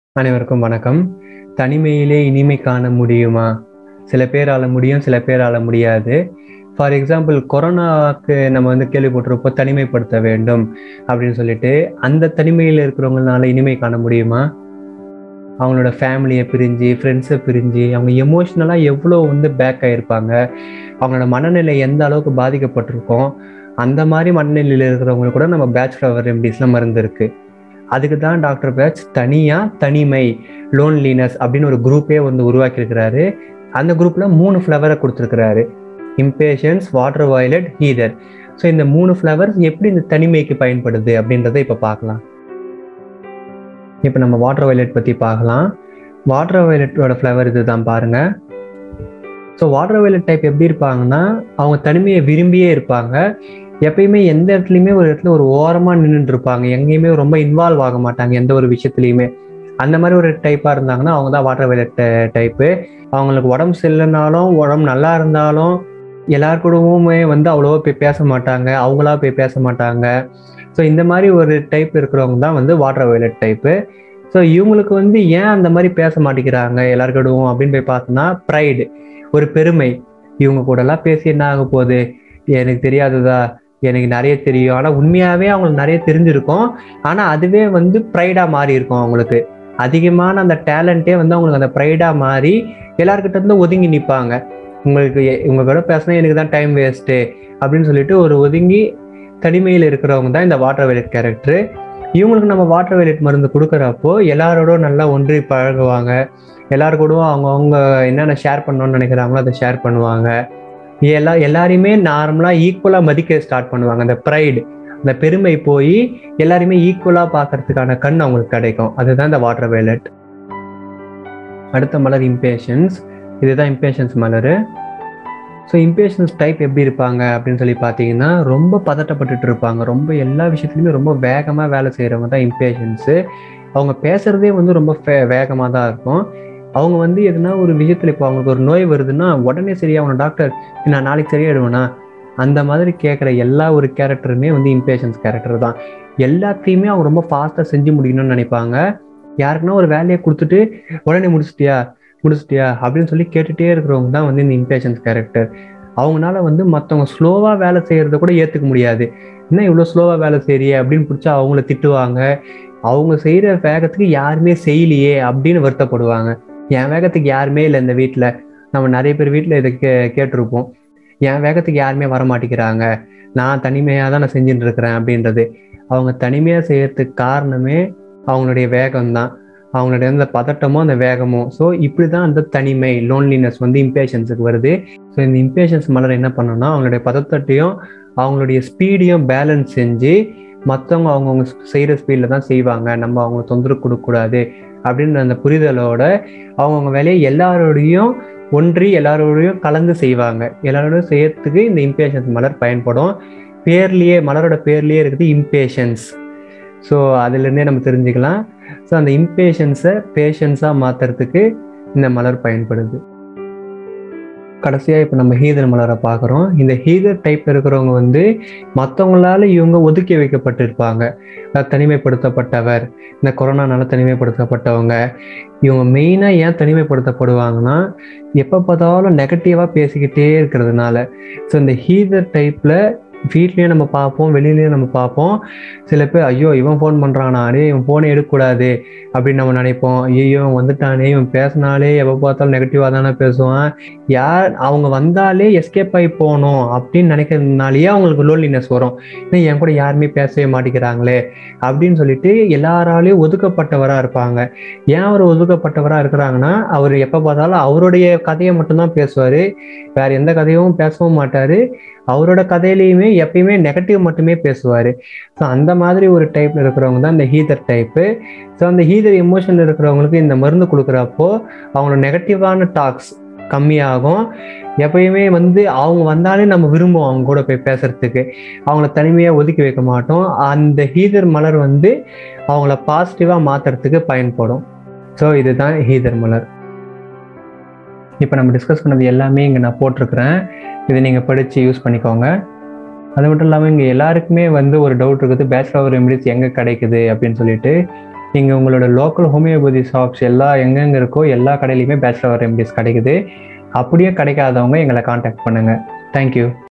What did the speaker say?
அனைவருக்கும் வணக்கம் தனிமையிலே இனிமை காண முடியுமா சில பேரால முடியும் சில பேரால முடியாது ஃபார் எக்ஸாம்பிள் கொரோனாவுக்கு நம்ம வந்து கேள்விப்பட்டிருப்போம் தனிமைப்படுத்த வேண்டும் அப்படின்னு சொல்லிட்டு அந்த தனிமையில் இருக்கிறவங்களால இனிமை காண முடியுமா அவங்களோட ஃபேமிலியை பிரிஞ்சு ஃப்ரெண்ட்ஸை பிரிஞ்சு அவங்க எமோஷ்னலாக எவ்வளோ வந்து பேக் ஆகிருப்பாங்க அவங்களோட மனநிலை எந்த அளவுக்கு பாதிக்கப்பட்டிருக்கோம் அந்த மாதிரி மனநிலையில் இருக்கிறவங்களுக்கு கூட நம்ம பேச்சுலர் ரெமடிஸ்லாம் மருந்து இருக்கு அதுக்கு தான் டாக்டர் பேட்ச் தனியாக தனிமை லோன்லினஸ் அப்படின்னு ஒரு குரூப்பே வந்து உருவாக்கியிருக்கிறாரு அந்த குரூப்பில் மூணு ஃப்ளவரை கொடுத்துருக்கிறாரு impatiens water violet heather so இந்த மூணு ஃப்ளவர்ஸ் எப்படி இந்த தனிமைக்கு பயன்படுது அப்படின்றத இப்போ பார்க்கலாம் இப்போ நம்ம வாட்டர் வயலட் பற்றி பார்க்கலாம் வாட்டர் வயலட்டோட ஃப்ளவர் இது தான் பாருங்க ஸோ வாட்டர் வயலட் டைப் எப்படி இருப்பாங்கன்னா அவங்க தனிமையை விரும்பியே இருப்பாங்க எப்பயுமே எந்த இடத்துலையுமே ஒரு இடத்துல ஒரு ஓரமாக நின்றுட்டு இருப்பாங்க எங்கேயுமே ரொம்ப இன்வால்வ் ஆக மாட்டாங்க எந்த ஒரு விஷயத்துலையுமே அந்த மாதிரி ஒரு டைப்பாக இருந்தாங்கன்னா அவங்க தான் வாட்டர் வயலட் டைப்பு அவங்களுக்கு உடம்பு சரியில்லைனாலும் உடம்பு நல்லா இருந்தாலும் எல்லார் கூடவுமே வந்து அவ்வளோவா போய் பேச மாட்டாங்க அவங்களா போய் பேச மாட்டாங்க ஸோ இந்த மாதிரி ஒரு டைப் இருக்கிறவங்க தான் வந்து வாட்டர் வயலட் டைப்பு ஸோ இவங்களுக்கு வந்து ஏன் அந்த மாதிரி பேச மாட்டேங்கிறாங்க எல்லாருக்கிடவும் அப்படின்னு போய் பார்த்தோன்னா ப்ரைடு ஒரு பெருமை இவங்க கூடலாம் பேசி என்ன ஆக போகுது எனக்கு தெரியாததா எனக்கு நிறைய தெரியும் ஆனால் உண்மையாகவே அவங்களுக்கு நிறைய தெரிஞ்சிருக்கும் ஆனால் அதுவே வந்து ப்ரைடாக மாறி இருக்கும் அவங்களுக்கு அதிகமான அந்த டேலண்ட்டே வந்து அவங்களுக்கு அந்த ப்ரைடாக மாறி எல்லாருக்கிட்ட இருந்து ஒதுங்கி நிற்பாங்க உங்களுக்கு இவங்க கூட பேசினா எனக்கு தான் டைம் வேஸ்ட்டு அப்படின்னு சொல்லிட்டு ஒரு ஒதுங்கி தனிமையில் இருக்கிறவங்க தான் இந்த வாட்டர் வயலட் கேரக்டர் இவங்களுக்கு நம்ம வாட்டர் வயலட் மருந்து கொடுக்குறப்போ எல்லாரோட நல்லா ஒன்றி பழகுவாங்க எல்லாரு கூடவும் அவங்கவுங்க என்னென்ன ஷேர் பண்ணணும்னு நினைக்கிறாங்களோ அதை ஷேர் பண்ணுவாங்க எல்லா எல்லாரையுமே நார்மலாக ஈக்குவலாக மதிக்க ஸ்டார்ட் பண்ணுவாங்க அந்த ப்ரைடு அந்த பெருமை போய் எல்லாருமே ஈக்குவலாக பார்க்கறதுக்கான கண் அவங்களுக்கு கிடைக்கும் அதுதான் இந்த வாட்டர் வயலட் அடுத்த மலர் இம்பேஷன்ஸ் இதுதான் இம்பேஷன்ஸ் மலர் ஸோ இம்பேஷன்ஸ் டைப் எப்படி இருப்பாங்க அப்படின்னு சொல்லி பார்த்தீங்கன்னா ரொம்ப பதட்டப்பட்டுட்டு இருப்பாங்க ரொம்ப எல்லா விஷயத்துலையுமே ரொம்ப வேகமாக வேலை செய்கிறவங்க தான் இம்பேஷன்ஸு அவங்க பேசுகிறதே வந்து ரொம்ப வேகமாக தான் இருக்கும் அவங்க வந்து எதுனா ஒரு விஷயத்தில் இப்போ அவங்களுக்கு ஒரு நோய் வருதுன்னா உடனே சரியாகணும் டாக்டர் நான் நாளைக்கு சரியாயிடுவேனா அந்த மாதிரி கேட்குற எல்லா ஒரு கேரக்டருமே வந்து இம்பேஷன்ஸ் கேரக்டர் தான் எல்லாத்தையுமே அவங்க ரொம்ப ஃபாஸ்ட்டாக செஞ்சு முடிக்கணும்னு நினைப்பாங்க யாருக்குன்னா ஒரு வேலையை கொடுத்துட்டு உடனே முடிச்சிட்டியா முடிச்சிட்டியா அப்படின்னு சொல்லி கேட்டுகிட்டே இருக்கிறவங்க தான் வந்து இந்த இம்பேஷன்ஸ் கேரக்டர் அவங்களால வந்து மற்றவங்க ஸ்லோவாக வேலை செய்கிறத கூட ஏற்றுக்க முடியாது என்ன இவ்வளோ ஸ்லோவாக வேலை செய்றியே அப்படின்னு பிடிச்சா அவங்கள திட்டுவாங்க அவங்க செய்கிற வேகத்துக்கு யாருமே செய்யலையே அப்படின்னு வருத்தப்படுவாங்க என் வேகத்துக்கு யாருமே இல்லை இந்த வீட்டில் நம்ம நிறைய பேர் வீட்டில் இதை கே கேட்டிருப்போம் என் வேகத்துக்கு யாருமே வர மாட்டேங்கிறாங்க நான் தனிமையாக தான் நான் செஞ்சுட்டு இருக்கிறேன் அப்படின்றது அவங்க தனிமையாக செய்யறதுக்கு காரணமே அவங்களுடைய வேகம் தான் அவங்களுடைய அந்த பதட்டமோ அந்த வேகமோ ஸோ இப்படி தான் அந்த தனிமை லோன்லினஸ் வந்து இம்பேஷன்ஸுக்கு வருது ஸோ இந்த இம்பேஷன்ஸ் மலர் என்ன பண்ணோம்னா அவங்களுடைய பதட்டத்தையும் அவங்களுடைய ஸ்பீடையும் பேலன்ஸ் செஞ்சு மற்றவங்க அவங்கவுங்க செய்கிற ஸ்பீடில் தான் செய்வாங்க நம்ம அவங்க தொந்தரவு கொடுக்கக்கூடாது அப்படின்ற அந்த புரிதலோட அவங்கவுங்க வேலையை எல்லாரோடையும் ஒன்றி எல்லாரோடையும் கலந்து செய்வாங்க எல்லாரோடையும் செய்யறதுக்கு இந்த இம்பேஷன்ஸ் மலர் பயன்படும் பேர்லேயே மலரோட பேர்லேயே இருக்குது இம்பேஷன்ஸ் ஸோ அதுலேருந்தே நம்ம தெரிஞ்சுக்கலாம் ஸோ அந்த இம்பேஷன்ஸை பேஷன்ஸாக மாற்றுறதுக்கு இந்த மலர் பயன்படுது கடைசியாக இப்போ நம்ம ஹீதர் மலரை பார்க்குறோம் இந்த ஹீதர் டைப் இருக்கிறவங்க வந்து மற்றவங்களால இவங்க ஒதுக்கி வைக்கப்பட்டிருப்பாங்க தனிமைப்படுத்தப்பட்டவர் இந்த கொரோனானால தனிமைப்படுத்தப்பட்டவங்க இவங்க மெயினாக ஏன் தனிமைப்படுத்தப்படுவாங்கன்னா எப்போ பார்த்தாலும் நெகட்டிவாக பேசிக்கிட்டே இருக்கிறதுனால ஸோ இந்த ஹீதர் டைப்பில் வீட்லேயும் நம்ம பார்ப்போம் வெளியிலையும் நம்ம பார்ப்போம் சில பேர் ஐயோ இவன் ஃபோன் பண்ணுறானா அடே இவன் ஃபோனை எடுக்கக்கூடாது அப்படின்னு நம்ம நினைப்போம் ஐயோ இவன் வந்துட்டானே இவன் பேசினாலே எப்போ பார்த்தாலும் நெகட்டிவாக தானே பேசுவான் யார் அவங்க வந்தாலே எஸ்கேப் ஆகி போகணும் அப்படின்னு நினைக்கிறதுனாலேயே அவங்களுக்கு லோன்லினஸ் வரும் இன்னும் என் கூட யாருமே பேசவே மாட்டேங்கிறாங்களே அப்படின்னு சொல்லிட்டு எல்லாராலையும் ஒதுக்கப்பட்டவராக இருப்பாங்க ஏன் அவர் ஒதுக்கப்பட்டவராக இருக்கிறாங்கன்னா அவர் எப்போ பார்த்தாலும் அவருடைய கதையை மட்டும்தான் பேசுவார் வேற எந்த கதையும் பேசவும் மாட்டார் அவரோட கதையிலையுமே எப்பயுமே நெகட்டிவ் மட்டுமே பேசுவார் ஸோ அந்த மாதிரி ஒரு டைப்பில் இருக்கிறவங்க தான் இந்த ஹீதர் டைப்பு ஸோ அந்த ஹீதர் எமோஷன் இருக்கிறவங்களுக்கு இந்த மருந்து கொடுக்குறப்போ அவங்களோட நெகட்டிவான டாக்ஸ் கம்மியாகும் எப்பயுமே வந்து அவங்க வந்தாலே நம்ம விரும்புவோம் அவங்க கூட போய் பேசுறதுக்கு அவங்கள தனிமையாக ஒதுக்கி வைக்க மாட்டோம் அந்த ஹீதர் மலர் வந்து அவங்கள பாசிட்டிவாக மாற்றுறதுக்கு பயன்படும் ஸோ இதுதான் ஹீதர் மலர் இப்போ நம்ம டிஸ்கஸ் பண்ணது எல்லாமே இங்கே நான் போட்டிருக்கிறேன் இதை நீங்கள் படித்து யூஸ் பண்ணிக்கோங்க அது மட்டும் இல்லாமல் இங்கே எல்லாருக்குமே வந்து ஒரு டவுட் இருக்குது பேச்சுலர் ரெமடிஸ் எங்கே கிடைக்குது அப்படின்னு சொல்லிட்டு நீங்கள் உங்களோட லோக்கல் ஹோமியோபதி ஷாப்ஸ் எல்லா எங்கெங்கே இருக்கோ எல்லா கடையிலையுமே பேச்சுலர் ரெமடிஸ் கிடைக்குது அப்படியே கிடைக்காதவங்க எங்களை காண்டாக்ட் பண்ணுங்கள் தேங்க்யூ